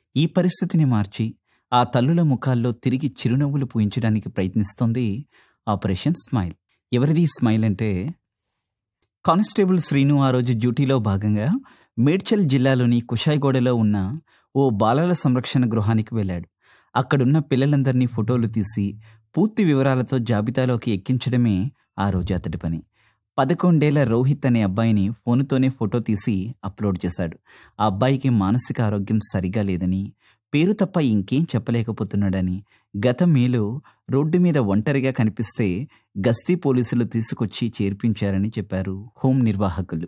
ఈ పరిస్థితిని మార్చి ఆ తల్లుల ముఖాల్లో తిరిగి చిరునవ్వులు పూయించడానికి ప్రయత్నిస్తోంది ఆపరేషన్ స్మైల్ ఎవరిది ఈ స్మైల్ అంటే కానిస్టేబుల్ శ్రీను ఆ రోజు డ్యూటీలో భాగంగా మేడ్చల్ జిల్లాలోని కుషాయిగూడలో ఉన్న ఓ బాలల సంరక్షణ గృహానికి వెళ్ళాడు అక్కడున్న పిల్లలందరినీ ఫోటోలు తీసి పూర్తి వివరాలతో జాబితాలోకి ఎక్కించడమే ఆ రోజు అతడి పని పదకొండేళ్ల రోహిత్ అనే అబ్బాయిని ఫోన్తోనే ఫోటో తీసి అప్లోడ్ చేశాడు ఆ అబ్బాయికి మానసిక ఆరోగ్యం సరిగా లేదని పేరు తప్ప ఇంకేం చెప్పలేకపోతున్నాడని గత మేలో రోడ్డు మీద ఒంటరిగా కనిపిస్తే గస్తీ పోలీసులు తీసుకొచ్చి చేర్పించారని చెప్పారు హోం నిర్వాహకులు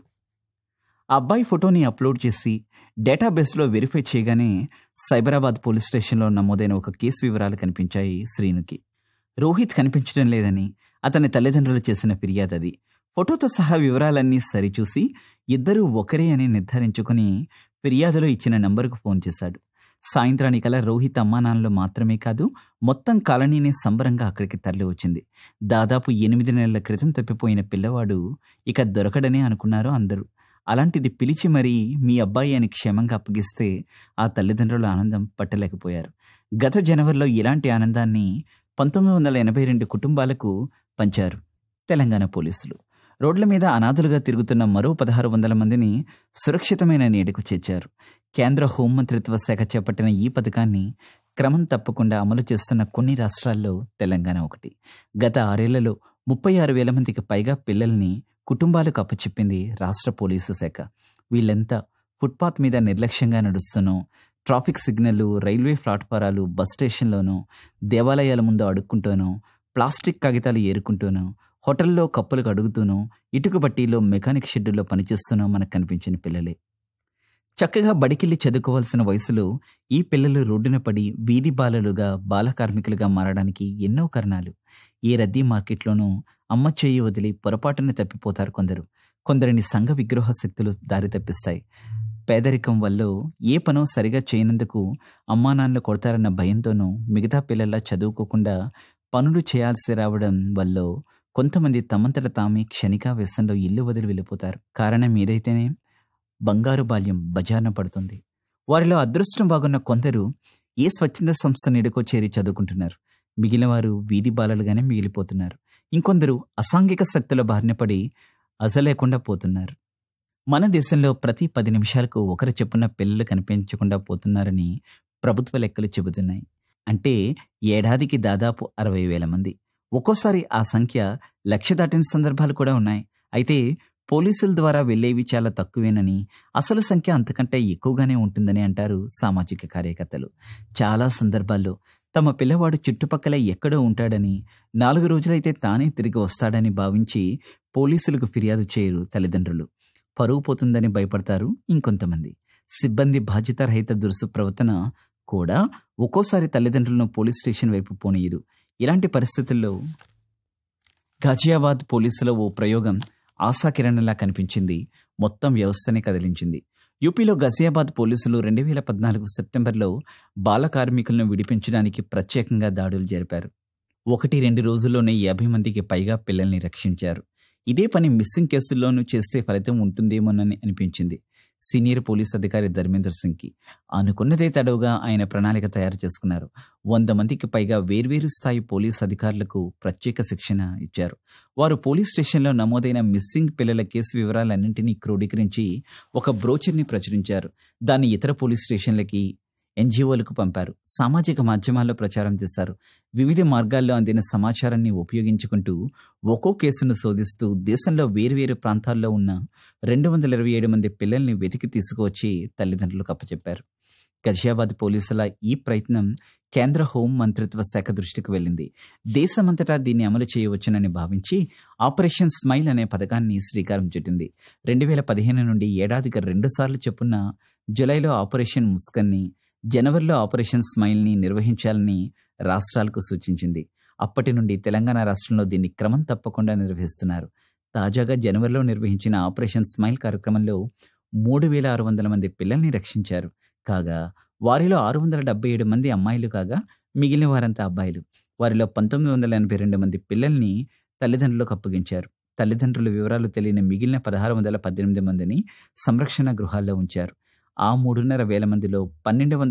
ఆ అబ్బాయి ఫోటోని అప్లోడ్ చేసి డేటాబేస్లో వెరిఫై చేయగానే సైబరాబాద్ పోలీస్ స్టేషన్లో నమోదైన ఒక కేసు వివరాలు కనిపించాయి శ్రీనుకి రోహిత్ కనిపించడం లేదని అతని తల్లిదండ్రులు చేసిన ఫిర్యాదు అది ఫోటోతో సహా వివరాలన్నీ సరిచూసి ఇద్దరూ ఒకరే అని నిర్ధారించుకుని ఫిర్యాదులో ఇచ్చిన నంబరుకు ఫోన్ చేశాడు సాయంత్రానికల్లా రోహిత్ అమ్మానాన్నలు మాత్రమే కాదు మొత్తం కాలనీనే సంబరంగా అక్కడికి తరలి వచ్చింది దాదాపు ఎనిమిది నెలల క్రితం తప్పిపోయిన పిల్లవాడు ఇక దొరకడనే అనుకున్నారు అందరూ అలాంటిది పిలిచి మరీ మీ అబ్బాయి అని క్షేమంగా అప్పగిస్తే ఆ తల్లిదండ్రుల ఆనందం పట్టలేకపోయారు గత జనవరిలో ఇలాంటి ఆనందాన్ని పంతొమ్మిది వందల ఎనభై రెండు కుటుంబాలకు పంచారు తెలంగాణ పోలీసులు రోడ్ల మీద అనాథలుగా తిరుగుతున్న మరో పదహారు వందల మందిని సురక్షితమైన నీడకు చేర్చారు కేంద్ర హోంమంత్రిత్వ శాఖ చేపట్టిన ఈ పథకాన్ని క్రమం తప్పకుండా అమలు చేస్తున్న కొన్ని రాష్ట్రాల్లో తెలంగాణ ఒకటి గత ఆరేళ్లలో ముప్పై ఆరు వేల మందికి పైగా పిల్లల్ని కుటుంబాలకు అప్పచెప్పింది రాష్ట్ర పోలీసు శాఖ వీళ్ళంతా ఫుట్పాత్ మీద నిర్లక్ష్యంగా నడుస్తూనో ట్రాఫిక్ సిగ్నల్లు రైల్వే ప్లాట్ఫారాలు బస్ స్టేషన్లోనూ దేవాలయాల ముందు అడుక్కుంటూనో ప్లాస్టిక్ కాగితాలు ఏరుకుంటూనో హోటల్లో కప్పులకు అడుగుతూనో ఇటుక బట్టీలో మెకానిక్ షెడ్యూల్లో పనిచేస్తూనో మనకు కనిపించిన పిల్లలే చక్కగా బడికెళ్ళి చదువుకోవాల్సిన వయసులో ఈ పిల్లలు రోడ్డున పడి వీధి బాలలుగా బాల కార్మికులుగా మారడానికి ఎన్నో కారణాలు ఏ రద్దీ మార్కెట్లోనూ అమ్మ చేయి వదిలి పొరపాటున తప్పిపోతారు కొందరు కొందరిని సంఘ విగ్రహ శక్తులు దారి తప్పిస్తాయి పేదరికం వల్ల ఏ పనో సరిగా చేయనందుకు అమ్మా నాన్నలు కొడతారన్న భయంతోనూ మిగతా పిల్లల్లా చదువుకోకుండా పనులు చేయాల్సి రావడం వల్ల కొంతమంది తమంతట తామే క్షణికావేశంలో ఇల్లు వదిలి వెళ్ళిపోతారు కారణం ఏదైతేనే బంగారు బాల్యం బజార్న పడుతుంది వారిలో అదృష్టం బాగున్న కొందరు ఏ స్వచ్ఛంద సంస్థ నీడకో చేరి చదువుకుంటున్నారు మిగిలిన వారు వీధి బాలలుగానే మిగిలిపోతున్నారు ఇంకొందరు అసాంఘిక శక్తుల బారిన పడి అసలేకుండా పోతున్నారు మన దేశంలో ప్రతి పది నిమిషాలకు ఒకరు చెప్పున పిల్లలు కనిపించకుండా పోతున్నారని ప్రభుత్వ లెక్కలు చెబుతున్నాయి అంటే ఏడాదికి దాదాపు అరవై వేల మంది ఒక్కోసారి ఆ సంఖ్య లక్ష దాటిన సందర్భాలు కూడా ఉన్నాయి అయితే పోలీసుల ద్వారా వెళ్లేవి చాలా తక్కువేనని అసలు సంఖ్య అంతకంటే ఎక్కువగానే ఉంటుందని అంటారు సామాజిక కార్యకర్తలు చాలా సందర్భాల్లో తమ పిల్లవాడు చుట్టుపక్కల ఎక్కడో ఉంటాడని నాలుగు రోజులైతే తానే తిరిగి వస్తాడని భావించి పోలీసులకు ఫిర్యాదు చేయరు తల్లిదండ్రులు పరువు పోతుందని భయపడతారు ఇంకొంతమంది సిబ్బంది బాధ్యతారహిత దురుసు ప్రవర్తన కూడా ఒక్కోసారి తల్లిదండ్రులను పోలీస్ స్టేషన్ వైపు పోనీయదు ఇలాంటి పరిస్థితుల్లో ఘజియాబాద్ పోలీసుల ఓ ప్రయోగం ఆశాకిరణంలా కనిపించింది మొత్తం వ్యవస్థనే కదిలించింది యూపీలో గజియాబాద్ పోలీసులు రెండు వేల పద్నాలుగు సెప్టెంబర్లో బాల కార్మికులను విడిపించడానికి ప్రత్యేకంగా దాడులు జరిపారు ఒకటి రెండు రోజుల్లోనే యాభై మందికి పైగా పిల్లల్ని రక్షించారు ఇదే పని మిస్సింగ్ కేసుల్లోనూ చేస్తే ఫలితం ఉంటుందేమోనని అనిపించింది సీనియర్ పోలీస్ అధికారి ధర్మేందర్ సింగ్కి అనుకున్నదే తడవుగా ఆయన ప్రణాళిక తయారు చేసుకున్నారు వంద మందికి పైగా వేర్వేరు స్థాయి పోలీస్ అధికారులకు ప్రత్యేక శిక్షణ ఇచ్చారు వారు పోలీస్ స్టేషన్లో నమోదైన మిస్సింగ్ పిల్లల కేసు వివరాలన్నింటినీ క్రోడీకరించి ఒక బ్రోచర్ని ప్రచురించారు దాన్ని ఇతర పోలీస్ స్టేషన్లకి ఎన్జిఓలకు పంపారు సామాజిక మాధ్యమాల్లో ప్రచారం చేశారు వివిధ మార్గాల్లో అందిన సమాచారాన్ని ఉపయోగించుకుంటూ ఒక్కో కేసును శోధిస్తూ దేశంలో వేరువేరు ప్రాంతాల్లో ఉన్న రెండు వందల ఇరవై ఏడు మంది పిల్లల్ని వెతికి తీసుకువచ్చి తల్లిదండ్రులకు అప్పచెప్పారు గజియాబాద్ పోలీసుల ఈ ప్రయత్నం కేంద్ర హోం మంత్రిత్వ శాఖ దృష్టికి వెళ్ళింది దేశమంతటా దీన్ని అమలు చేయవచ్చునని భావించి ఆపరేషన్ స్మైల్ అనే పథకాన్ని శ్రీకారం చుట్టింది రెండు వేల పదిహేను నుండి ఏడాదికి రెండుసార్లు చెప్పున్న జులైలో ఆపరేషన్ ముస్కన్ని జనవరిలో ఆపరేషన్ స్మైల్ని నిర్వహించాలని రాష్ట్రాలకు సూచించింది అప్పటి నుండి తెలంగాణ రాష్ట్రంలో దీన్ని క్రమం తప్పకుండా నిర్వహిస్తున్నారు తాజాగా జనవరిలో నిర్వహించిన ఆపరేషన్ స్మైల్ కార్యక్రమంలో మూడు వేల ఆరు వందల మంది పిల్లల్ని రక్షించారు కాగా వారిలో ఆరు వందల డెబ్బై ఏడు మంది అమ్మాయిలు కాగా మిగిలిన వారంతా అబ్బాయిలు వారిలో పంతొమ్మిది వందల ఎనభై రెండు మంది పిల్లల్ని తల్లిదండ్రులకు అప్పగించారు తల్లిదండ్రుల వివరాలు తెలియని మిగిలిన పదహారు వందల పద్దెనిమిది మందిని సంరక్షణ గృహాల్లో ఉంచారు ఆ మూడున్నర వేల మందిలో పన్నెండు వందల